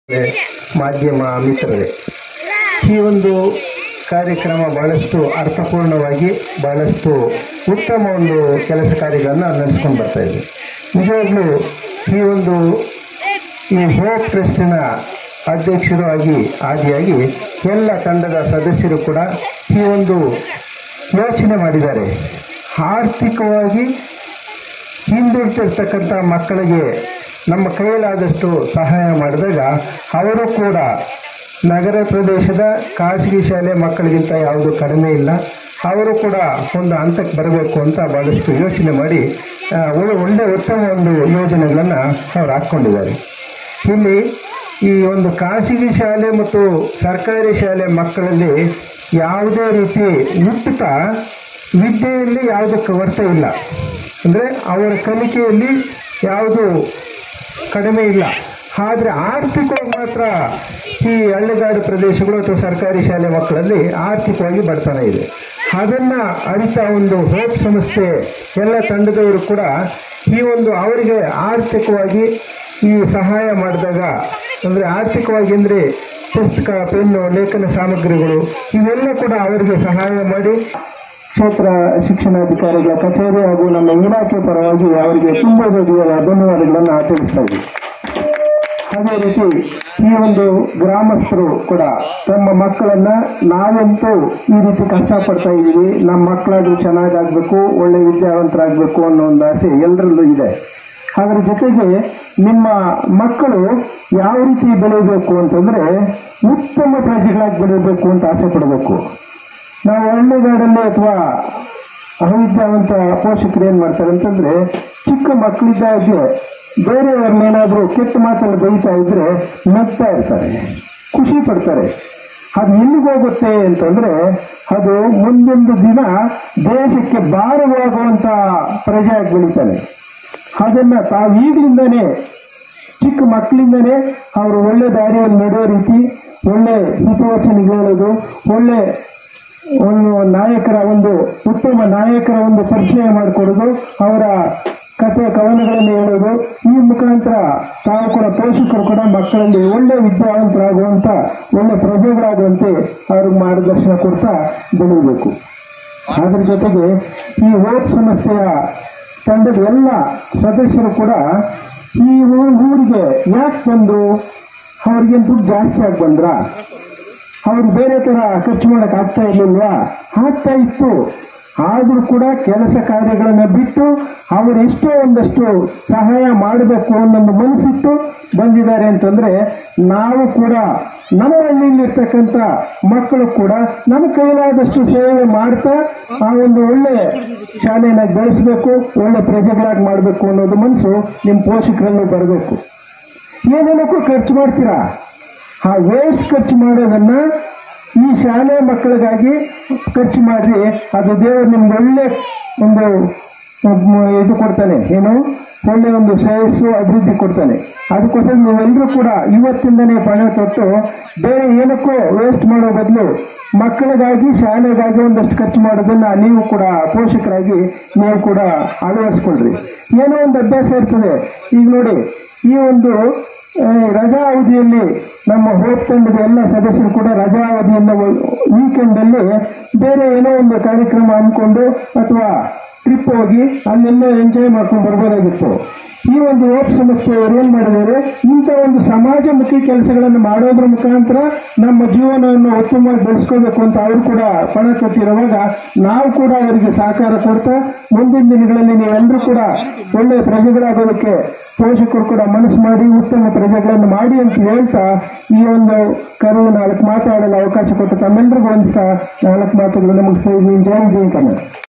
ಮಾಧ್ಯಮ ಮಿತ್ರರೇ ಈ ಒಂದು ಕಾರ್ಯಕ್ರಮ ಬಹಳಷ್ಟು ಅರ್ಥಪೂರ್ಣವಾಗಿ ಬಹಳಷ್ಟು ಉತ್ತಮ ಒಂದು ಕೆಲಸ ಕಾರ್ಯಗಳನ್ನು ನಡೆಸ್ಕೊಂಡು ಬರ್ತಾ ಇದೆ ನಿಜವಾಗ್ಲೂ ಈ ಒಂದು ಈ ಹೋಪ್ ಟ್ರಸ್ಟಿನ ಅಧ್ಯಕ್ಷರು ಆಗಿ ಆದಿಯಾಗಿ ಎಲ್ಲ ತಂಡದ ಸದಸ್ಯರು ಕೂಡ ಈ ಒಂದು ಯೋಚನೆ ಮಾಡಿದ್ದಾರೆ ಆರ್ಥಿಕವಾಗಿ ಹಿಂದುಳಿತಿರ್ತಕ್ಕಂಥ ಮಕ್ಕಳಿಗೆ ನಮ್ಮ ಕೈಯಲ್ಲಾದಷ್ಟು ಸಹಾಯ ಮಾಡಿದಾಗ ಅವರು ಕೂಡ ನಗರ ಪ್ರದೇಶದ ಖಾಸಗಿ ಶಾಲೆ ಮಕ್ಕಳಿಗಿಂತ ಯಾವುದು ಕಡಿಮೆ ಇಲ್ಲ ಅವರು ಕೂಡ ಒಂದು ಹಂತಕ್ಕೆ ಬರಬೇಕು ಅಂತ ಭಾಳಷ್ಟು ಯೋಚನೆ ಮಾಡಿ ಆ, ಒಳ್ಳೆ ಒಳ್ಳೆ ಉತ್ತಮ ಒಂದು ಯೋಜನೆಗಳನ್ನು ಅವ್ರು ಹಾಕ್ಕೊಂಡಿದ್ದಾರೆ ಇಲ್ಲಿ ಈ ಒಂದು ಖಾಸಗಿ ಶಾಲೆ ಮತ್ತು ಸರ್ಕಾರಿ ಶಾಲೆ ಮಕ್ಕಳಲ್ಲಿ ಯಾವುದೇ ರೀತಿ ಉಚಿತ ವಿದ್ಯೆಯಲ್ಲಿ ಯಾವುದೇ ಕೊರತೆ ಇಲ್ಲ ಅಂದರೆ ಅವರ ಕಲಿಕೆಯಲ್ಲಿ ಯಾವುದು ಕಡಿಮೆ ಇಲ್ಲ ಆದರೆ ಆರ್ಥಿಕವಾಗಿ ಮಾತ್ರ ಈ ಹಳ್ಳಿಗಾಡು ಪ್ರದೇಶಗಳು ಅಥವಾ ಸರ್ಕಾರಿ ಶಾಲೆ ಮಕ್ಕಳಲ್ಲಿ ಆರ್ಥಿಕವಾಗಿ ಬಡತನ ಇದೆ ಅದನ್ನು ಅರಿತ ಒಂದು ಹೋಪ್ ಸಂಸ್ಥೆ ಎಲ್ಲ ತಂಡದವರು ಕೂಡ ಈ ಒಂದು ಅವರಿಗೆ ಆರ್ಥಿಕವಾಗಿ ಈ ಸಹಾಯ ಮಾಡಿದಾಗ ಅಂದರೆ ಆರ್ಥಿಕವಾಗಿ ಅಂದರೆ ಪುಸ್ತಕ ಪೆನ್ನು ಲೇಖನ ಸಾಮಗ್ರಿಗಳು ಇವೆಲ್ಲ ಕೂಡ ಅವರಿಗೆ ಸಹಾಯ ಮಾಡಿ ಕ್ಷೇತ್ರ ಶಿಕ್ಷಣಾಧಿಕಾರಿಗಳ ಕಚೇರಿ ಹಾಗೂ ನಮ್ಮ ಇಲಾಖೆ ಪರವಾಗಿ ಅವರಿಗೆ ತುಂಬ ಬಗೆಯ ಧನ್ಯವಾದಗಳನ್ನು ಆಚರಿಸ್ತಾ ಇದ್ದೀವಿ ಅದೇ ರೀತಿ ಈ ಒಂದು ಗ್ರಾಮಸ್ಥರು ಕೂಡ ತಮ್ಮ ಮಕ್ಕಳನ್ನ ನಾವಂತೂ ಈ ರೀತಿ ಕಷ್ಟಪಡ್ತಾ ಇದ್ದೀವಿ ನಮ್ಮ ಮಕ್ಕಳಾದ್ರೂ ಚೆನ್ನಾಗಾಗಬೇಕು ಒಳ್ಳೆ ವಿದ್ಯಾವಂತರಾಗಬೇಕು ಅನ್ನೋ ಒಂದು ಆಸೆ ಎಲ್ಲರಲ್ಲೂ ಇದೆ ಅದರ ಜೊತೆಗೆ ನಿಮ್ಮ ಮಕ್ಕಳು ಯಾವ ರೀತಿ ಬೆಳೀಬೇಕು ಅಂತಂದ್ರೆ ಉತ್ತಮ ಪ್ರಜೆಗಳಾಗಿ ಬೆಳೀಬೇಕು ಅಂತ ಆಸೆ ಪಡಬೇಕು ನಾವು ಹಳ್ಳಿಗಾಡಲ್ಲಿ ಅಥವಾ ಅವಿದ್ಯಾವಂತ ಪೋಷಕರು ಏನ್ ಮಾಡ್ತಾರೆ ಅಂತಂದ್ರೆ ಚಿಕ್ಕ ಮಕ್ಕಳಿದ್ದಾಗೆ ಬೇರೆಯವ್ರನ್ನೇನಾದ್ರೂ ಕೆಟ್ಟ ಮಾತನ್ನು ಬೈತಾ ಇದ್ರೆ ನಗ್ತಾ ಇರ್ತಾರೆ ಖುಷಿ ಪಡ್ತಾರೆ ಅದು ಎಲ್ಲಿಗೆ ಹೋಗುತ್ತೆ ಅಂತಂದ್ರೆ ಅದು ಮುಂದೊಂದು ದಿನ ದೇಶಕ್ಕೆ ಭಾರವಾಗುವಂತ ಪ್ರಜೆಯಾಗಿ ಬೆಳೀತಾನೆ ಅದನ್ನ ತಾವು ಈಗಲಿಂದನೇ ಚಿಕ್ಕ ಮಕ್ಕಳಿಂದನೇ ಅವರು ಒಳ್ಳೆ ದಾರಿಯಲ್ಲಿ ನಡೆಯೋ ರೀತಿ ಒಳ್ಳೆ ಹಿತವಚನೆಗೆ ಹೇಳೋದು ಒಳ್ಳೆ ಒಂದು ನಾಯಕರ ಒಂದು ಉತ್ತಮ ನಾಯಕರ ಒಂದು ಪರಿಚಯ ಮಾಡಿಕೊಡೋದು ಅವರ ಕಥೆ ಕವನಗಳನ್ನು ಹೇಳೋದು ಈ ಮುಖಾಂತರ ತಾವು ಕೂಡ ಪೋಷಕರು ಕೂಡ ಮಕ್ಕಳಲ್ಲಿ ಒಳ್ಳೆ ವಿದ್ಯಾವಂತರಾಗುವಂತ ಒಳ್ಳೆ ಪ್ರಜೆಗಳಾಗುವಂತೆ ಅವ್ರಿಗೆ ಮಾರ್ಗದರ್ಶನ ಕೊಡ್ತಾ ಬೆಳೀಬೇಕು ಅದ್ರ ಜೊತೆಗೆ ಈ ಹೋಪ್ ಸಮಸ್ಯೆಯ ತಂಡದ ಎಲ್ಲ ಸದಸ್ಯರು ಕೂಡ ಈ ಊ- ಊರಿಗೆ ಯಾಕೆ ಬಂದು ಅವ್ರಿಗೆ ದುಡ್ಡು ಜಾಸ್ತಿ ಆಗಿ ಬಂದ್ರ ಅವ್ರು ಬೇರೆ ತರ ಖರ್ಚು ಮಾಡಕ್ ಆಗ್ತಾ ಇರ್ಲಿಲ್ವಾ ಆಗ್ತಾ ಇತ್ತು ಆದ್ರೂ ಕೂಡ ಕೆಲಸ ಕಾರ್ಯಗಳನ್ನ ಬಿಟ್ಟು ಅವರು ಎಷ್ಟೋ ಒಂದಷ್ಟು ಸಹಾಯ ಮಾಡಬೇಕು ಅನ್ನೊಂದು ಮನಸ್ಸಿಟ್ಟು ಬಂದಿದ್ದಾರೆ ಅಂತಂದ್ರೆ ನಾವು ಕೂಡ ನಮ್ಮ ಹಳ್ಳಿಯಲ್ಲಿರ್ತಕ್ಕಂಥ ಮಕ್ಕಳು ಕೂಡ ನಮ್ಮ ಕೈಲಾದಷ್ಟು ಸೇವೆ ಮಾಡ್ತಾ ಆ ಒಂದು ಒಳ್ಳೆ ಶಾಲೆನ ಬೆಳೆಸಬೇಕು ಒಳ್ಳೆ ಪ್ರಜೆಗಳಾಗಿ ಮಾಡಬೇಕು ಅನ್ನೋದು ಮನಸ್ಸು ನಿಮ್ಮ ಪೋಷಕರಲ್ಲೂ ಬರಬೇಕು ಏನೇನಕ್ಕೂ ಖರ್ಚು ಮಾಡ್ತೀರಾ ಆ ವೇಸ್ಟ್ ಖರ್ಚು ಮಾಡೋದನ್ನ ಈ ಶಾಲೆ ಮಕ್ಕಳಿಗಾಗಿ ಖರ್ಚು ಮಾಡ್ರಿ ಅದು ದೇವರು ನಿಮ್ಗೆ ಒಳ್ಳೆ ಒಂದು ಮ್, ಇದು ಕೊಡ್ತಾನೆ ಏನು ಒಳ್ಳೆ ಒಂದು ಶ್ರೇಯಸ್ಸು ಅಭಿವೃದ್ಧಿ ಕೊಡ್ತಾನೆ ಅದಕ್ಕೋಸ್ಕರ ನೀವೆಲ್ಲರೂ ಕೂಡ ಇವತ್ತಿಂದನೇ ಪಣ ತೊಟ್ಟು ಬೇರೆ ಏನಕ್ಕೋ ವೇಸ್ಟ್ ಮಾಡೋ ಬದಲು ಮಕ್ಕಳಿಗಾಗಿ ಶಾಲೆಗಾಗಿ ಒಂದಷ್ಟು ಖರ್ಚು ಮಾಡೋದನ್ನ ನೀವು ಕೂಡ ಪೋಷಕರಾಗಿ ನೀವು ಕೂಡ ಅಳವಡಿಸ್ಕೊಳ್ರಿ ಏನೋ ಒಂದು ಅಭ್ಯಾಸ ಇರ್ತದೆ ಈಗ ನೋಡಿ ಈ ಒಂದು ಆ, ರಜಾ ಅವಧಿಯಲ್ಲಿ ನಮ್ಮ ಹೋಪ್ ತಂಡದ ಎಲ್ಲ ಸದಸ್ಯರು ಕೂಡ ರಜಾ ಅವಧಿಯಿಂದ ವೀಕೆಂಡ್ ಅಲ್ಲಿ ಬೇರೆ ಏನೋ ಒಂದು ಕಾರ್ಯಕ್ರಮ ಹಮ್ಮಿಕೊಂಡು ಅಥವಾ ಟ್ರಿಪ್ ಹೋಗಿ ಅಲ್ಲೆಲ್ಲ ಎಂಜಾಯ್ ಮಾಡ್ಕೊಂಡು ಬರ್ಬೋದಾಗಿತ್ತು ಈ ಒಂದು ಹೋಪ್ ಸಂಸ್ಥೆಯವರು ಏನ್ ಮಾಡಿದ್ದಾರೆ ಇಂಥ ಒಂದು ಸಮಾಜಮುಖಿ ಕೆಲಸಗಳನ್ನು ಮಾಡೋದ್ರ ಮುಖಾಂತರ ನಮ್ಮ ಜೀವನವನ್ನು ಉತ್ತಮವಾಗಿ ಬೆಳೆಸ್ಕೋಬೇಕು ಅಂತ ಅವರು ಕೂಡ ಪಣ ಕೊಟ್ಟಿರುವಾಗ ನಾವು ಕೂಡ ಅವರಿಗೆ ಸಹಕಾರ ಕೊಡ್ತಾ ಮುಂದಿನ ದಿನಗಳಲ್ಲಿ ನೀವೆಲ್ಲರೂ ಕೂಡ ಒಳ್ಳೆಯ ಪ್ರಜೆಗಳಾಗೋದಕ್ಕೆ ಪೋಷಕರು ಕೂಡ ಮನಸ್ಸು ಮಾಡಿ ಉತ್ತಮ ಪ್ರಜೆಗಳನ್ನು ಮಾಡಿ ಅಂತ ಹೇಳ್ತಾ ಈ ಒಂದು ಕರು ನಾಲ್ಕು ಮಾತಾಡಲು ಅವಕಾಶ ಕೊಟ್ಟು ತಮ್ಮೆಲ್ಲರಿಗೂ ಒಂದು ನಾಲ್ಕು ಮಾತುಗಳು ನಮಗೆ ಜೈ ಜೈ ಕನ್ನಡ